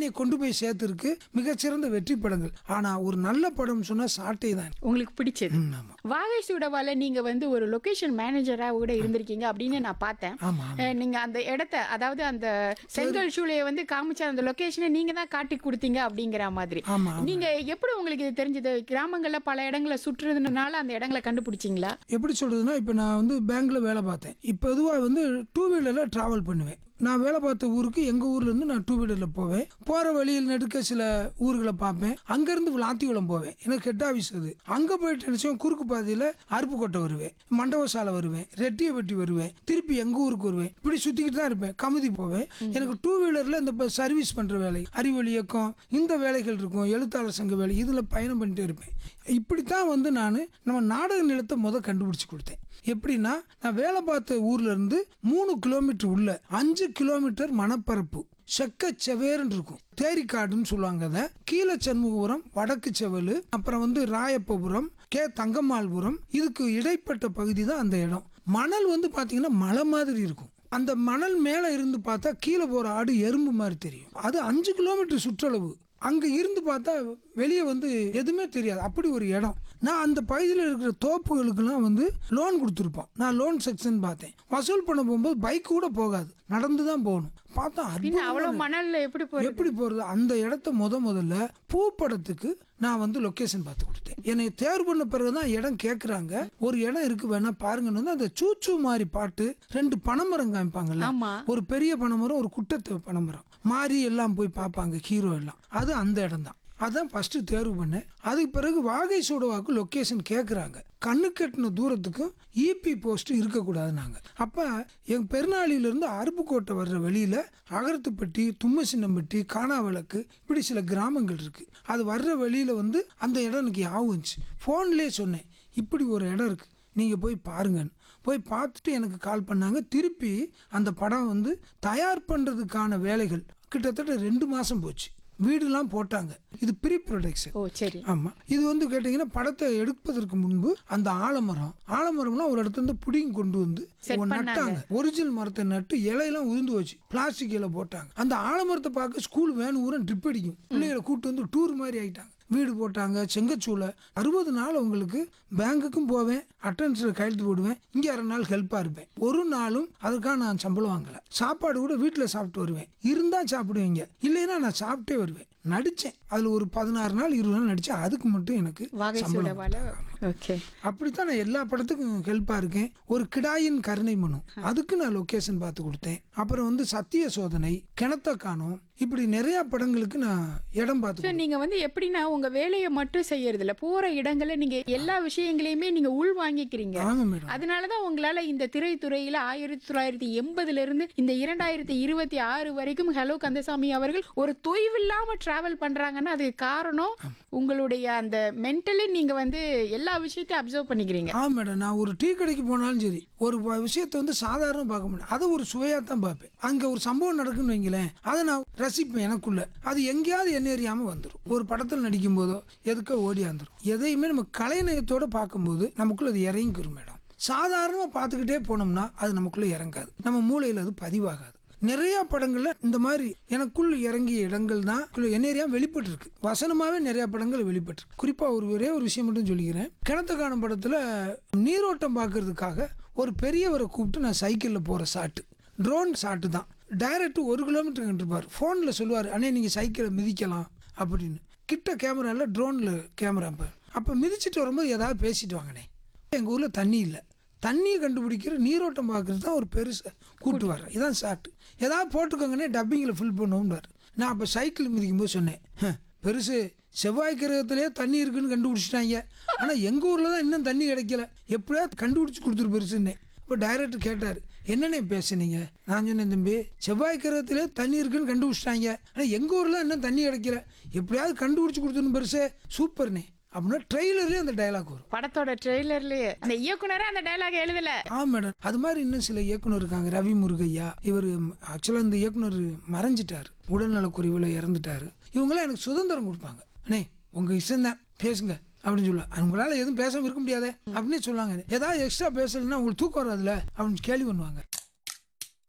என்னை கொண்டு போய் சேர்த்துருக்கு மிகச்சிறந்த வெற்றி படங்கள் ஆனா ஒரு நல்ல படம் சொன்னா சாட்டை தான் உங்களுக்கு பிடிச்சது ம், ஆமா வாகை சூடவால நீங்க வந்து ஒரு லொகேஷன் மேனேஜரா கூட இருந்திருக்கீங்க அப்படின்னு நான் பார்த்தேன் ஆமா அஹ் நீங்க அந்த இடத்த அதாவது அந்த செங்கல் சூளையை வந்து காமிச்ச அந்த லொகேஷனை நீங்க தான் காட்டி கொடுத்தீங்க அப்படிங்கிற மாதிரி ஆமா ஆமா. நீங்க எப்படி உங்களுக்கு இது தெரிஞ்சது கிராமங்கள்ல பல இடங்களை சுற்றுறதுனால அந்த இடங்களை கண்டுபிடிச்சிங்களா எப்படி சொல்றதுன்னா இப்போ நான் வந்து பேங்க்ல வேலை பார்த்தேன் இப்போ பொதுவாக வந்து டூ வீலரில் ட்ராவல் பண்ணுவேன் நான் வேலை பார்த்த ஊருக்கு எங்கள் ஊர்லேருந்து நான் டூ வீலரில் போவேன் போகிற வழியில் நடுக்க சில ஊர்களை பார்ப்பேன் அங்கேருந்து விளாத்திக்குளம் போவேன் எனக்கு ஹெட் ஆஃபீஸ் அது அங்கே போயிட்டு நினச்சோம் குறுக்கு பாதையில் அருப்புக்கோட்டை வருவேன் மண்டபசாலை வருவேன் ரெட்டியப்பட்டி வருவேன் திருப்பி எங்கள் ஊருக்கு வருவேன் இப்படி சுற்றிக்கிட்டு தான் இருப்பேன் கமுதி போவேன் எனக்கு டூ வீலரில் இந்த சர்வீஸ் பண்ணுற வேலை அறிவொளி இயக்கம் இந்த வேலைகள் இருக்கும் எழுத்தாளர் சங்க வேலை இதில் பயணம் பண்ணிட்டே இருப்பேன் இப்படித்தான் வந்து நான் நம்ம நாடக நிலத்தை முத கண்டுபிடிச்சு கொடுத்தேன் எப்படின்னா நான் வேலை பார்த்த ஊர்ல இருந்து மூணு கிலோமீட்டர் உள்ள அஞ்சு கிலோமீட்டர் மணப்பரப்பு செக்க செவேர்னு இருக்கும் தேரிக்காடுன்னு சொல்லுவாங்க அதை கீழே சண்முகபுரம் வடக்கு செவலு அப்புறம் வந்து ராயப்பபுரம் கே தங்கம்மாள்புரம் இதுக்கு இடைப்பட்ட பகுதி தான் அந்த இடம் மணல் வந்து பாத்தீங்கன்னா மலை மாதிரி இருக்கும் அந்த மணல் மேலே இருந்து பார்த்தா கீழே போகிற ஆடு எறும்பு மாதிரி தெரியும் அது அஞ்சு கிலோமீட்டர் சுற்றளவு அங்கே இருந்து பார்த்தா வெளியே வந்து எதுவுமே தெரியாது அப்படி ஒரு இடம் நான் அந்த பகுதியில் இருக்கிற தோப்புகளுக்கெல்லாம் வந்து லோன் கொடுத்துருப்போம் நான் லோன் செக்ஷன் பார்த்தேன் வசூல் பண்ண போகும்போது பைக் கூட போகாது நடந்து தான் போகணும் பார்த்தா பின்ன அற்புதமா அவ்வளவு மணல்ல எப்படி போறது எப்படி போறது அந்த இடத்த முத முதல்ல பூ படத்துக்கு நான் வந்து லொகேஷன் பார்த்து கொடுத்தேன் என்னை தேர்வு பண்ண பிறகுதான் இடம் கேட்குறாங்க ஒரு இடம் இருக்கு வேணா பாருங்கன்னு வந்து அந்த சூச்சு மாதிரி பாட்டு ரெண்டு பனைமரம் காமிப்பாங்கல்ல ஆமா ஒரு பெரிய பனைமரம் ஒரு குட்டத்து பனைமரம் மாறி எல்லாம் போய் பார்ப்பாங்க ஹீரோ எல்லாம் அது அந்த இடம் தான் அதான் ஃபர்ஸ்ட் தேர்வு பண்ணேன் அதுக்கு பிறகு வாகை சூடவாக்கு லொக்கேஷன் கேட்குறாங்க கண்ணு கட்டின தூரத்துக்கும் இபி போஸ்ட் இருக்கக்கூடாது நாங்கள் அப்போ எங்கள் பெருநாளியிலேருந்து அருப்புக்கோட்டை வர்ற வெளியில் அகரத்துப்பட்டி தும்மசின்னம்பட்டி காணாவிளக்கு இப்படி சில கிராமங்கள் இருக்குது அது வர்ற வெளியில் வந்து அந்த இடம் எனக்கு ஞாபகம் இருந்துச்சு ஃபோன்லேயே சொன்னேன் இப்படி ஒரு இடம் இருக்குது நீங்கள் போய் பாருங்கன்னு போய் பார்த்துட்டு எனக்கு கால் பண்ணாங்க திருப்பி அந்த படம் வந்து தயார் பண்ணுறதுக்கான வேலைகள் கிட்டத்தட்ட ரெண்டு மாதம் போச்சு வீடுலாம் போட்டாங்க இது ப்ரீ ப்ரொடக்ஷன் ஓ சரி ஆமாம் இது வந்து கேட்டிங்கன்னா படத்தை எடுப்பதற்கு முன்பு அந்த ஆலமரம் ஆலமரம்லாம் ஒரு இடத்துல இருந்து பிடிங்கி கொண்டு வந்து Set ஒரு பண்ணாங்க. நட்டாங்க ஒரிஜினல் மரத்தை நட்டு இலையெல்லாம் உதிர்ந்து வச்சு பிளாஸ்டிக் இலை போட்டாங்க அந்த ஆலமரத்தை பார்க்க ஸ்கூல் வேன் ஊரம் ட்ரிப் அடிக்கும் பிள்ளைகளை கூட்டு வந்து டூர் மாதிரி ஆயிட்டாங்க வீடு போட்டாங்க செங்கச்சூளை அறுபது நாள் உங்களுக்கு பேங்குக்கும் போவேன் அட்டன்ஸில் கையெழுத்து போடுவேன் இங்கே அரை நாள் ஹெல்ப்பாக இருப்பேன் ஒரு நாளும் அதுக்காக நான் சம்பளம் வாங்கலை சாப்பாடு கூட வீட்டில் சாப்பிட்டு வருவேன் இருந்தால் சாப்பிடுவீங்க இல்லைன்னா நான் சாப்பிட்டே வருவேன் நடித்தேன் அதில் ஒரு பதினாறு நாள் இருபது நாள் நடித்தேன் அதுக்கு மட்டும் எனக்கு வாகை சம்பளம் சூடவால ஓகே அப்படித்தான் நான் எல்லா படத்துக்கும் ஹெல்ப்பாக இருக்கேன் ஒரு கிடாயின் கருணை மனு அதுக்கு நான் லொக்கேஷன் பார்த்து கொடுத்தேன் அப்புறம் வந்து சத்திய சோதனை கிணத்த காணோம் இப்படி நிறைய படங்களுக்கு நான் இடம் பார்த்து ஸோ நீங்க வந்து எப்படின்னா உங்க வேலையை மட்டும் செய்யறது இல்ல போற இடங்கள்ல நீங்க எல்லா விஷயங்களையுமே நீங்க உள் வாங்கிக்கிறீங்க ஆமாம் மேடம் அதனாலதான் உங்களால இந்த திரைத்துறையில ஆயிரத்தி தொள்ளாயிரத்தி எண்பதுல இருந்து இந்த இரண்டாயிரத்தி இருபத்தி ஆறு வரைக்கும் ஹலோ கந்தசாமி அவர்கள் ஒரு தொய்வில்லாம டிராவல் பண்றாங்கன்னா அதுக்கு காரணம் உங்களுடைய அந்த மென்டலி நீங்க வந்து எல்லா விஷயத்தையும் அப்சர்வ் பண்ணிக்கிறீங்க ஆ மேடம் நான் ஒரு டீ கடைக்கு போனாலும் சரி ஒரு வ- விஷயத்தை வந்து சாதாரண பார்க்க மாட்டேன் அதை ஒரு சுவையாக தான் பார்ப்பேன் அங்கே ஒரு சம்பவம் நடக்குன்னு வைங்களேன் அதை நான் ரசிப்பேன் எனக்குள்ள அது எங்கேயாவது என்ன எறியாமல் வந்துடும் ஒரு படத்தில் நடிக்கும் போதோ எதுக்கோ ஓடியாந்துடும் எதையுமே நம்ம கலைநயத்தோட பார்க்கும்போது நமக்குள்ள அது இறங்கிக்கிறோம் மேடம் சாதாரணமாக பார்த்துக்கிட்டே போனோம்னா அது நமக்குள்ள இறங்காது நம்ம மூளையில் அது பதிவாகாது நிறைய படங்கள்ல இந்த மாதிரி எனக்குள் இறங்கிய இடங்கள் தான் என்னையா வெளிப்பட்டு இருக்கு வசனமாவே நிறைய படங்கள் வெளிப்பட்டு குறிப்பா ஒரு ஒரே ஒரு விஷயம் மட்டும் சொல்லிக்கிறேன் கிணத்து காணும் படத்துல நீரோட்டம் பார்க்கறதுக்காக ஒரு பெரியவரை கூப்பிட்டு நான் சைக்கிளில் போற சாட்டு ட்ரோன் சாட்டு தான் டைரக்ட் ஒரு கிலோமீட்டர் இருப்பார் ஃபோனில் சொல்லுவார் அண்ணே நீங்கள் சைக்கிளை மிதிக்கலாம் அப்படின்னு கிட்ட கேமரால ட்ரோனில் கேமரா அப்போ மிதிச்சிட்டு வரும்போது ஏதாவது பேசிட்டு வாங்கண்ணே எங்கள் ஊரில் தண்ணி இல்லை தண்ணியை கண்டுபிடிக்கிற நீரோட்டம் பார்க்கறது தான் ஒரு பெருசு கூட்டு வரேன் இதான் ஷார்ட் ஏதாவது போட்டுக்கோங்கன்னே டப்பிங்கில் ஃபில் பண்ணுவோம்னாரு நான் அப்போ சைக்கிள் மிதிக்கும் போது சொன்னேன் "ஹ, பெருசு செவ்வாய் கிரகத்திலே தண்ணி இருக்குன்னு கண்டுபிடிச்சிட்டாங்க ஆனால் எங்கள் ஊரில் தான் இன்னும் தண்ணி கிடைக்கல எப்படியாவது கண்டுபிடிச்சி கொடுத்துரு பெருசுன்னே இப்போ டைரக்டர் கேட்டார் என்னண்ணே பேசுனீங்க நான் சொன்னேன் தம்பி செவ்வாய் கிரகத்திலே தண்ணி இருக்குன்னு கண்டுபிடிச்சிட்டாங்க ஆனால் எங்கள் ஊரில் இன்னும் தண்ணி கிடைக்கல எப்படியாவது கண்டுபிடிச்சி கொடுத்துருன்னு பெருசே சூப்பர்ண்ணே அப்படின்னா ட்ரெய்லர்லேயே அந்த டயலாக் வரும் படத்தோட ட்ரெய்லர்லயே அந்த இயக்குனரே அந்த டயலாக் எழுதல ஆ மேடம் அது மாதிரி இன்னும் சில இயக்குனர் இருக்காங்க ரவி முருகையா இவர் ஆக்சுவலாக இந்த இயக்குனர் மறைஞ்சிட்டாரு உடல்நலக்குறைவில் இறந்துட்டாரு இவங்களாம் எனக்கு சுதந்திரம் கொடுப்பாங்க அண்ணே உங்க இஷ்டம் தான் பேசுங்க அப்படின்னு சொல்லுவாங்க உங்களால எதுவும் பேசாம இருக்க முடியாதே அப்படின்னு சொல்லுவாங்க ஏதாவது எக்ஸ்ட்ரா பேசலைன்னா உங்களுக்கு தூக்கம் வராதுல அப்படின்னு கேள்வி பண்ணுவாங்க